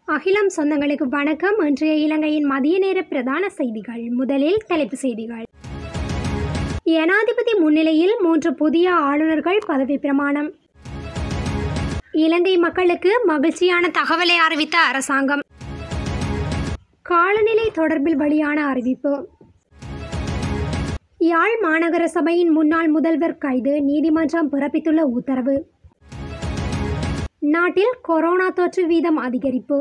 அகிலம் சொந்தங்களுக்கு வணக்கம் இன்றைய இலங்கையின் மதிய நேர பிரதான செய்திகள் முதலில் தலைப்புச் செய்திகள் ஜனாதிபதி முன்னிலையில் மூன்று புதிய ஆளுநர்கள் பதவி பிரமாணம் இலங்கை மக்களுக்கு மகிழ்ச்சியான தகவலை அறிவித்த அரசாங்கம் காலநிலை தொடர்பில் வெளியான அறிவிப்பு யாழ் மாநகர சபையின் முன்னாள் முதல்வர் கைது நீதிமன்றம் பிறப்பித்துள்ள உத்தரவு நாட்டில் கொரோனா தொற்று வீதம் அதிகரிப்பு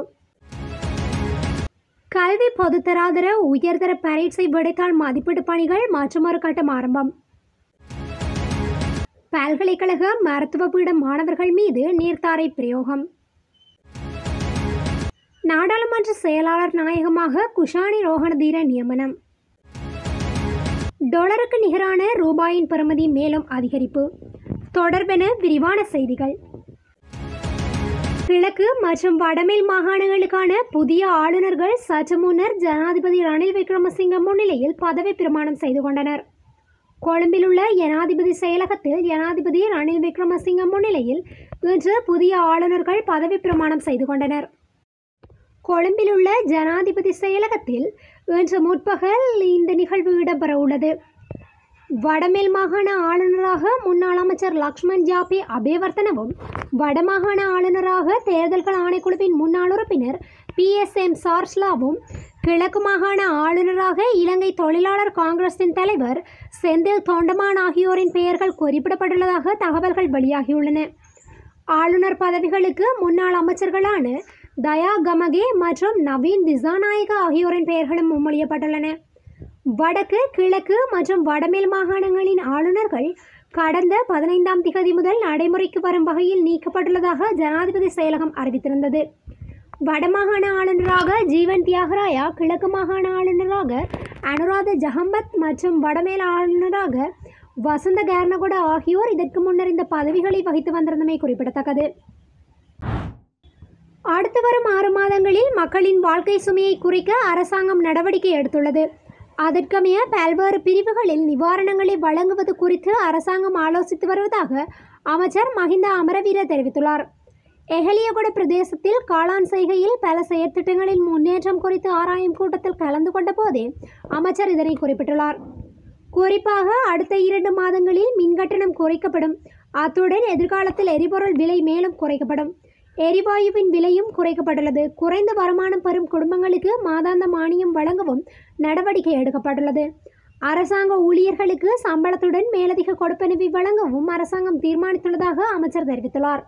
கல்வி பொதுத்தராதர உயர்தர பரீட்சை விடைத்தாள் மதிப்பீட்டு பணிகள் மற்றொரு கட்டம் ஆரம்பம் பல்கலைக்கழக மருத்துவ பீட மாணவர்கள் மீது நீர்த்தாரை பிரயோகம் நாடாளுமன்ற செயலாளர் நாயகமாக குஷானி ரோஹணதீர நியமனம் டொலருக்கு நிகரான ரூபாயின் பெறுமதி மேலும் அதிகரிப்பு தொடர்பென விரிவான செய்திகள் கிழக்கு மற்றும் வடமேல் மாகாணங்களுக்கான புதிய ஆளுநர்கள் சற்று முன்னர் ஜனாதிபதி ரணில் விக்ரமசிங்க முன்னிலையில் பதவி பிரமாணம் செய்து கொண்டனர் கொழும்பில் உள்ள ஜனாதிபதி செயலகத்தில் ஜனாதிபதி ரணில் விக்ரமசிங்க முன்னிலையில் இன்று புதிய ஆளுநர்கள் பதவி பிரமாணம் செய்து கொண்டனர் கொழும்பில் உள்ள ஜனாதிபதி செயலகத்தில் இன்று முற்பகல் இந்த நிகழ்வு இடம்பெற உள்ளது வடமேல் மாகாண ஆளுநராக முன்னாள் அமைச்சர் லக்ஷ்மண் ஜாபே அபேவர்த்தனவும் வடமாகாண ஆளுநராக தேர்தல்கள் ஆணைக்குழுவின் முன்னாள் உறுப்பினர் பி எஸ் எம் சார்ஸ்லாவும் கிழக்கு மாகாண ஆளுநராக இலங்கை தொழிலாளர் காங்கிரசின் தலைவர் செந்தில் தொண்டமான் ஆகியோரின் பெயர்கள் குறிப்பிடப்பட்டுள்ளதாக தகவல்கள் வெளியாகியுள்ளன ஆளுநர் பதவிகளுக்கு முன்னாள் அமைச்சர்களான தயா கமகே மற்றும் நவீன் திசாநாயக ஆகியோரின் பெயர்களும் முன்மொழியப்பட்டுள்ளன வடக்கு கிழக்கு மற்றும் வடமேல் மாகாணங்களின் ஆளுநர்கள் கடந்த பதினைந்தாம் திகதி முதல் நடைமுறைக்கு வரும் வகையில் நீக்கப்பட்டுள்ளதாக ஜனாதிபதி செயலகம் அறிவித்திருந்தது வடமாகாண ஆளுநராக ஜீவன் தியாகராயா கிழக்கு மாகாண ஆளுநராக அனுராத ஜஹம்பத் மற்றும் வடமேல் ஆளுநராக வசந்த கேர்னகொட ஆகியோர் இதற்கு முன்னர் இந்த பதவிகளை வகித்து வந்திருந்தமை குறிப்பிடத்தக்கது அடுத்து வரும் ஆறு மாதங்களில் மக்களின் வாழ்க்கை சுமையை குறைக்க அரசாங்கம் நடவடிக்கை எடுத்துள்ளது அதற்கமைய பல்வேறு பிரிவுகளில் நிவாரணங்களை வழங்குவது குறித்து அரசாங்கம் ஆலோசித்து வருவதாக அமைச்சர் மஹிந்த அமரவீர தெரிவித்துள்ளார் எஹலியகுட பிரதேசத்தில் காளான் செய்கையில் பல செயற்திட்டங்களின் முன்னேற்றம் குறித்து ஆராயும் கூட்டத்தில் கலந்து கொண்ட போதே அமைச்சர் இதனை குறிப்பிட்டுள்ளார் குறிப்பாக அடுத்த இரண்டு மாதங்களில் மின்கட்டணம் குறைக்கப்படும் அத்துடன் எதிர்காலத்தில் எரிபொருள் விலை மேலும் குறைக்கப்படும் எரிவாயுவின் விலையும் குறைக்கப்பட்டுள்ளது குறைந்த வருமானம் பெறும் குடும்பங்களுக்கு மாதாந்த மானியம் வழங்கவும் நடவடிக்கை எடுக்கப்பட்டுள்ளது அரசாங்க ஊழியர்களுக்கு சம்பளத்துடன் மேலதிக கொடுப்பனவி வழங்கவும் அரசாங்கம் தீர்மானித்துள்ளதாக அமைச்சர் தெரிவித்துள்ளார்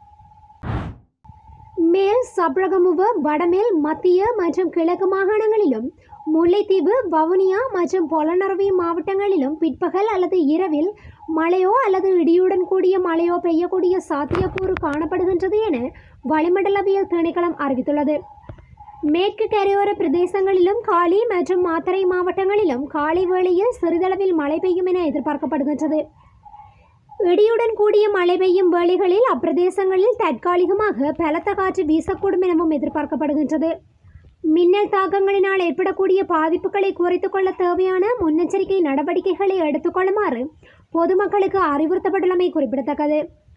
மேல் சப்ரகமுவ வடமேல் மத்திய மற்றும் கிழக்கு மாகாணங்களிலும் முல்லைத்தீவு வவுனியா மற்றும் பொலனறுவி மாவட்டங்களிலும் பிற்பகல் அல்லது இரவில் மழையோ அல்லது இடியுடன் கூடிய மழையோ பெய்யக்கூடிய சாத்தியக்கூறு காணப்படுகின்றது என வளிமண்டலவியல் திணைக்களம் அறிவித்துள்ளது மேற்கு கரையோர பிரதேசங்களிலும் காலி மற்றும் மாத்தறை மாவட்டங்களிலும் காலை வேளையில் சிறிதளவில் மழை பெய்யும் என எதிர்பார்க்கப்படுகின்றது இடியுடன் கூடிய மழை பெய்யும் வேளைகளில் அப்பிரதேசங்களில் தற்காலிகமாக பலத்த காற்று வீசக்கூடும் எனவும் எதிர்பார்க்கப்படுகின்றது மின்னல் தாக்கங்களினால் ஏற்படக்கூடிய பாதிப்புகளை குறைத்துக் கொள்ள தேவையான முன்னெச்சரிக்கை நடவடிக்கைகளை எடுத்துக்கொள்ளுமாறு பொதுமக்களுக்கு அறிவுறுத்தப்பட்டுள்ளமை குறிப்பிடத்தக்கது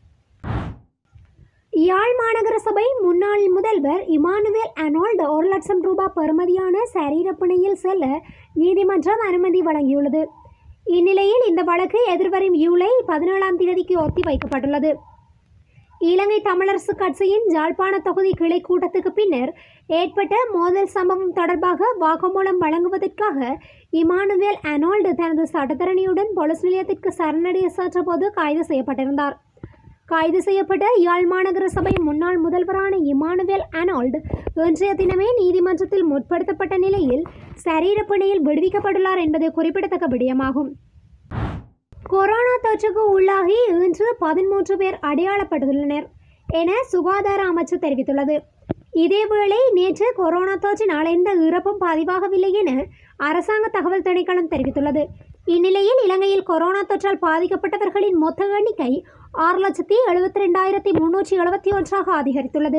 யாழ் மாநகர சபை முன்னாள் முதல்வர் இமானுவேல் அனோல்ட் ஒரு லட்சம் ரூபாய் பெறுமதியான சரீரப்பிணையில் செல்ல நீதிமன்றம் அனுமதி வழங்கியுள்ளது இந்நிலையில் இந்த வழக்கு எதிர்வரும் ஜூலை பதினேழாம் தேதிக்கு ஒத்தி வைக்கப்பட்டுள்ளது இலங்கை தமிழரசு கட்சியின் ஜாழ்ப்பாண தொகுதி கிளை கூட்டத்துக்கு பின்னர் ஏற்பட்ட மோதல் சம்பவம் தொடர்பாக வாக்குமூலம் வழங்குவதற்காக இமானுவேல் அனோல்டு தனது சட்டத்தரணியுடன் போலீஸ் நிலையத்திற்கு சரணடைய சென்றபோது கைது செய்யப்பட்டிருந்தார் கைது செய்யப்பட்ட யாழ் மாநகர சபை முன்னாள் முதல்வரான இமானுவேல் அனோல்டு இன்றைய தினமே நீதிமன்றத்தில் முற்படுத்தப்பட்ட நிலையில் சரீரப்பிணையில் விடுவிக்கப்பட்டுள்ளார் என்பது குறிப்பிடத்தக்க விடயமாகும் கொரோனா தொற்றுக்கு உள்ளாகி இன்று பதிமூன்று பேர் அடையாளப்பட்டுள்ளனர் என சுகாதார அமைச்சு தெரிவித்துள்ளது இதேவேளை நேற்று கொரோனா தொற்றினால் எந்த இறப்பும் பதிவாகவில்லை என அரசாங்க தகவல் திணைக்களம் தெரிவித்துள்ளது இந்நிலையில் இலங்கையில் கொரோனா தொற்றால் பாதிக்கப்பட்டவர்களின் மொத்த எண்ணிக்கை ஆறு லட்சத்தி எழுபத்தி ரெண்டாயிரத்தி முன்னூற்றி எழுபத்தி ஒன்றாக அதிகரித்துள்ளது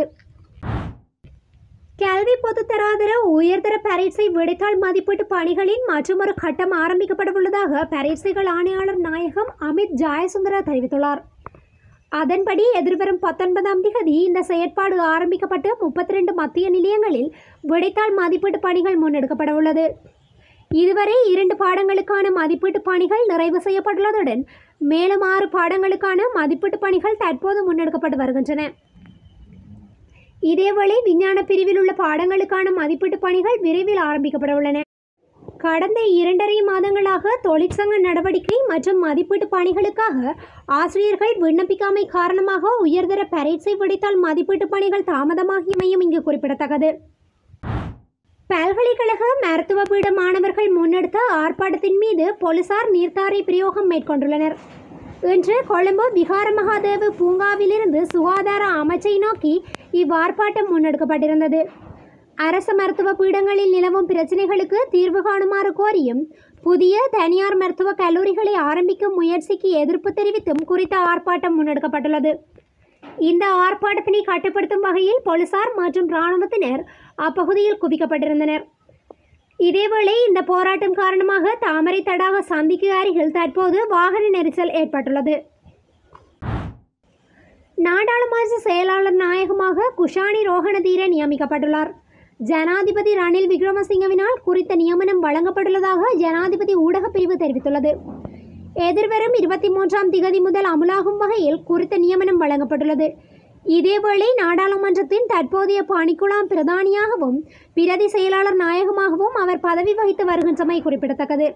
கல்வி பொதுத்தராதர உயர்தர பரீட்சை விடைத்தாள் மதிப்பீட்டு பணிகளின் மற்றொரு கட்டம் ஆரம்பிக்கப்பட உள்ளதாக பரீட்சைகள் ஆணையாளர் நாயகம் அமித் ஜாயசுந்தர தெரிவித்துள்ளார் அதன்படி எதிர்வரும் பத்தொன்பதாம் திகதி இந்த செயற்பாடு ஆரம்பிக்கப்பட்டு முப்பத்தி ரெண்டு மத்திய நிலையங்களில் விடைத்தாள் மதிப்பீட்டு பணிகள் முன்னெடுக்கப்பட உள்ளது இதுவரை இரண்டு பாடங்களுக்கான மதிப்பீட்டு பணிகள் நிறைவு செய்யப்பட்டுள்ளதுடன் மேலும் ஆறு பாடங்களுக்கான மதிப்பீட்டு பணிகள் தற்போது முன்னெடுக்கப்பட்டு வருகின்றன இதேவேளை விஞ்ஞான பிரிவில் உள்ள பாடங்களுக்கான மதிப்பீட்டு பணிகள் விரைவில் ஆரம்பிக்கப்பட உள்ளன கடந்த இரண்டரை மாதங்களாக தொழிற்சங்க நடவடிக்கை மற்றும் மதிப்பீட்டு பணிகளுக்காக ஆசிரியர்கள் விண்ணப்பிக்காமை காரணமாக உயர்தர பரீட்சை விடைத்தால் மதிப்பீட்டு பணிகள் தாமதமாகியமையும் இங்கு குறிப்பிடத்தக்கது பல்கலைக்கழக மருத்துவ பீட மாணவர்கள் முன்னெடுத்த ஆர்ப்பாட்டத்தின் மீது போலீசார் நீர்த்தாரை பிரயோகம் மேற்கொண்டுள்ளனர் இன்று கொழும்பு விகார மகாதேவ பூங்காவிலிருந்து சுகாதார அமைச்சை நோக்கி இவ்வார்ப்பாட்டம் முன்னெடுக்கப்பட்டிருந்தது அரசு மருத்துவ பீடங்களில் நிலவும் பிரச்சினைகளுக்கு தீர்வு காணுமாறு கோரியும் புதிய தனியார் மருத்துவ கல்லூரிகளை ஆரம்பிக்கும் முயற்சிக்கு எதிர்ப்பு தெரிவித்தும் குறித்த ஆர்ப்பாட்டம் முன்னெடுக்கப்பட்டுள்ளது இந்த ஆர்ப்பாட்டத்தினை கட்டுப்படுத்தும் வகையில் போலீசார் மற்றும் இராணுவத்தினர் அப்பகுதியில் குவிக்கப்பட்டிருந்தனர் இதேவேளை இந்த போராட்டம் காரணமாக தாமரை தடாக சந்திக்கு அருகில் தற்போது வாகன நெரிசல் ஏற்பட்டுள்ளது நாடாளுமன்ற செயலாளர் நாயகமாக குஷானி ரோஹணதீர நியமிக்கப்பட்டுள்ளார் ஜனாதிபதி ரணில் விக்ரமசிங்கவினால் குறித்த நியமனம் வழங்கப்பட்டுள்ளதாக ஜனாதிபதி ஊடகப் பிரிவு தெரிவித்துள்ளது எதிர்வரும் இருபத்தி மூன்றாம் திகதி முதல் அமுலாகும் வகையில் குறித்த நியமனம் வழங்கப்பட்டுள்ளது இதேவேளை நாடாளுமன்றத்தின் தற்போதைய பணிக்குழாம் பிரதானியாகவும் பிரதி செயலாளர் நாயகமாகவும் அவர் பதவி வகித்து வருகின்றமை குறிப்பிடத்தக்கது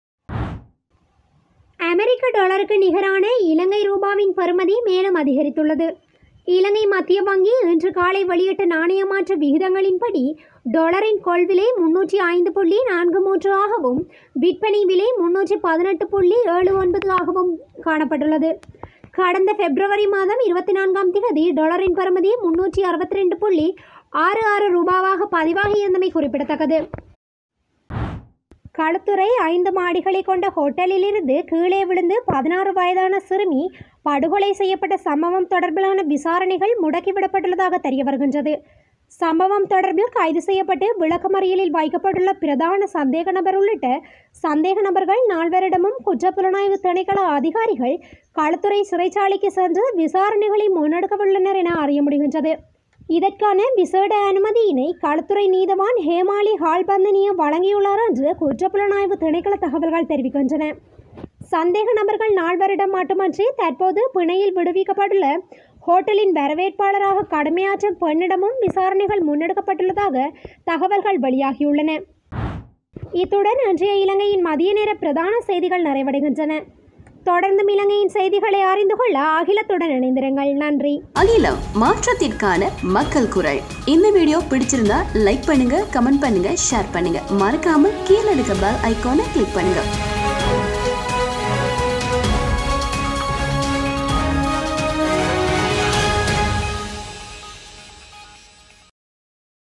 அமெரிக்க டாலருக்கு நிகரான இலங்கை ரூபாவின் பருமதி மேலும் அதிகரித்துள்ளது இலங்கை மத்திய வங்கி இன்று காலை வெளியிட்ட நாணய மாற்ற விகிதங்களின்படி டாலரின் கொள்விலை முன்னூற்றி ஐந்து புள்ளி நான்கு மூன்று ஆகவும் விற்பனை விலை முன்னூற்றி பதினெட்டு புள்ளி ஏழு ஒன்பது ஆகவும் காணப்பட்டுள்ளது கடந்த பிப்ரவரி மாதம் இருபத்தி நான்காம் திகதி டாலரின் பருமதி முன்னூற்றி அறுபத்தி ரெண்டு புள்ளி ஆறு ஆறு ரூபாவாக பதிவாகியிருந்தமை குறிப்பிடத்தக்கது களுத்துறை ஐந்து மாடிகளை கொண்ட ஹோட்டலிலிருந்து கீழே விழுந்து பதினாறு வயதான சிறுமி படுகொலை செய்யப்பட்ட சம்பவம் தொடர்பிலான விசாரணைகள் முடக்கிவிடப்பட்டுள்ளதாக தெரிய வருகின்றது சம்பவம் தொடர்பில் கைது செய்யப்பட்டு விளக்கமறியலில் வைக்கப்பட்டுள்ள பிரதான சந்தேக நபர் உள்ளிட்ட சந்தேக நபர்கள் நால்வரிடமும் குற்றப்புலனாய்வு திணைக்கள அதிகாரிகள் களுத்துறை சிறைச்சாலைக்கு சென்று விசாரணைகளை முன்னெடுக்கவுள்ளனர் என அறிய முடிகின்றது இதற்கான விசேட அனுமதியினை களுத்துறை நீதவான் ஹேமாலி ஹால்பந்தனிய வழங்கியுள்ளார் என்று குற்றப்புலனாய்வு திணைக்கள தகவல்கள் தெரிவிக்கின்றன சந்தேக நபர்கள் நால்வரிடம் மட்டுமன்றி தற்போது பிணையில் விடுவிக்கப்பட்டுள்ள ஹோட்டலின் வரவேற்பாளராக கடமையாற்றும் பெண்ணிடமும் விசாரணைகள் முன்னெடுக்கப்பட்டுள்ளதாக தகவல்கள் வெளியாகியுள்ளன இத்துடன் இன்றைய இலங்கையின் மதிய நேர பிரதான செய்திகள் நிறைவடைகின்றன தொடர்ந்தும் இலங்கையின் செய்திகளை அறிந்து கொள்ள அகிலத்துடன் இணைந்திருங்கள் நன்றி அகிலம் மாற்றத்திற்கான மக்கள் குரல் இந்த வீடியோ பிடிச்சிருந்தா லைக் பண்ணுங்க கமெண்ட் பண்ணுங்க ஷேர் பண்ணுங்க மறக்காம கீழே இருக்க பெல் ஐகானை கிளிக் பண்ணுங்க